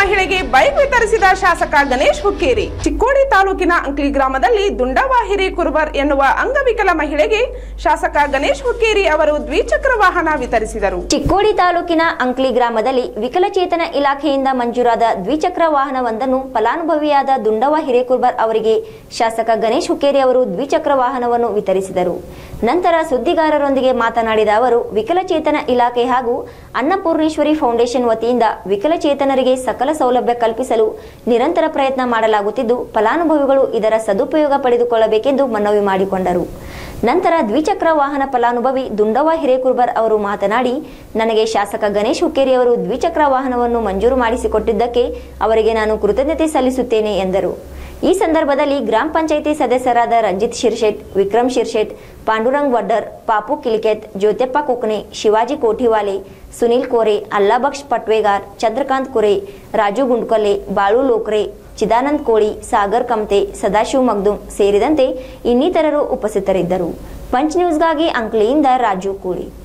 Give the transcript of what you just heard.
ಮಹಿಳೆಗೆ ಬೈಕ್ ವಿತರಿಸಿದ ಶಾಸಕ ಗಣೇಶ್ ಹುಕ್ಕೇರಿ ಚಿಕ್ಕೋಡಿ ತಾಲೂಕಿನ ಅಂಕ್ಲಿ ಗ್ರಾಮದಲ್ಲಿ ದುಂಡವಾಹಿರಿ ಕುರ್ಬರ್ ಎನ್ನುವ ಅಂಗವಿಕಲ ಮಹಿಳೆಗೆ ಶಾಸಕ ಗಣೇಶ್ ಹುಕ್ಕೇರಿ ಅವರು ದ್ವಿಚಕ್ರ ವಾಹನ ವಿತರಿಸಿದರು ಚಿಕ್ಕೋಡಿ ತಾಲೂಕಿನ ಅಂಕ್ಲಿ ಗ್ರಾಮದಲ್ಲಿ ವಿಕಲಚೇತನ ಇಲಾಖೆಯಿಂದ ಮಂಜೂರಾದ ದ್ವಿಚಕ್ರ ವಾಹನವೊಂದನ್ನು ಫಲಾನುಭವಿಯಾದ ದುಂಡವ ಹಿರೇಕುರ್ಬರ್ ಅವರಿಗೆ ಶಾಸಕ ಗಣೇಶ್ ಹುಕ್ಕೇರಿ ಅವರು ದ್ವಿಚಕ್ರ ವಾಹನವನ್ನು ವಿತರಿಸಿದರು ನಂತರ ಸುದ್ದಿಗಾರರೊಂದಿಗೆ ಮಾತನಾಡಿದ ಅವರು ವಿಕಲಚೇತನ ಇಲಾಖೆ ಹಾಗೂ ಅನ್ನಪೂರ್ಣೇಶ್ವರಿ ಫೌಂಡೇಶನ್ ವತಿಯಿಂದ ವಿಕಲಚೇತನರಿಗೆ ಸಕಲ ಸೌಲಭ್ಯ ಕಲ್ಪಿಸಲು ನಿರಂತರ ಪ್ರಯತ್ನ ಮಾಡಲಾಗುತ್ತಿದ್ದು ಫಲಾನುಭವಿಗಳು ಇದರ ಸದುಪಯೋಗ ಪಡೆದುಕೊಳ್ಳಬೇಕೆಂದು ಮನವಿ ಮಾಡಿಕೊಂಡರು ನಂತರ ದ್ವಿಚಕ್ರ ವಾಹನ ಫಲಾನುಭವಿ ದುಂಡವ ಹಿರೇಕುರ್ಬರ್ ಅವರು ಮಾತನಾಡಿ ನನಗೆ ಶಾಸಕ ಗಣೇಶ್ ಹುಕ್ಕೇರಿ ಅವರು ದ್ವಿಚಕ್ರ ವಾಹನವನ್ನು ಮಂಜೂರು ಮಾಡಿಸಿಕೊಟ್ಟಿದ್ದಕ್ಕೆ ಅವರಿಗೆ ನಾನು ಕೃತಜ್ಞತೆ ಸಲ್ಲಿಸುತ್ತೇನೆ ಎಂದರು ಈ ಸಂದರ್ಭದಲ್ಲಿ ಗ್ರಾಮ ಪಂಚಾಯಿತಿ ಸದಸ್ಯರಾದ ರಂಜಿತ್ ಶಿರ್ಶೆಟ್ ವಿಕ್ರಮ್ ಶಿರ್ಶೆಟ್ ಪಾಂಡುರಂಗ್ ವಡ್ಡರ್ ಪಾಪು ಕಿಲಿಕೆತ್ ಜ್ಯೋತ್ಯಪ್ಪ ಕುಕ್ನೆ ಶಿವಾಜಿ ಕೋಠಿವಾಲೆ ಸುನಿಲ್ ಕೋರೆ ಅಲ್ಲಾಬಕ್ಷ್ ಪಟ್ವೇಗಾರ್ ಚಂದ್ರಕಾಂತ್ ಕುರೆ ರಾಜು ಗುಂಡ್ಕೊಲ್ಲೆ ಬಾಳು ಲೋಕ್ರೆ ಚಿದಾನಂದ್ ಕೋಳಿ ಸಾಗರ್ ಕಮ್ತೆ ಸದಾಶಿವ್ ಮಗ್ದುಂ ಸೇರಿದಂತೆ ಇನ್ನಿತರರು ಉಪಸ್ಥಿತರಿದ್ದರು ಪಂಚ್ ನ್ಯೂಸ್ಗಾಗಿ ಅಂಕ್ಲಿಯಿಂದ ರಾಜು ಕೋಳಿ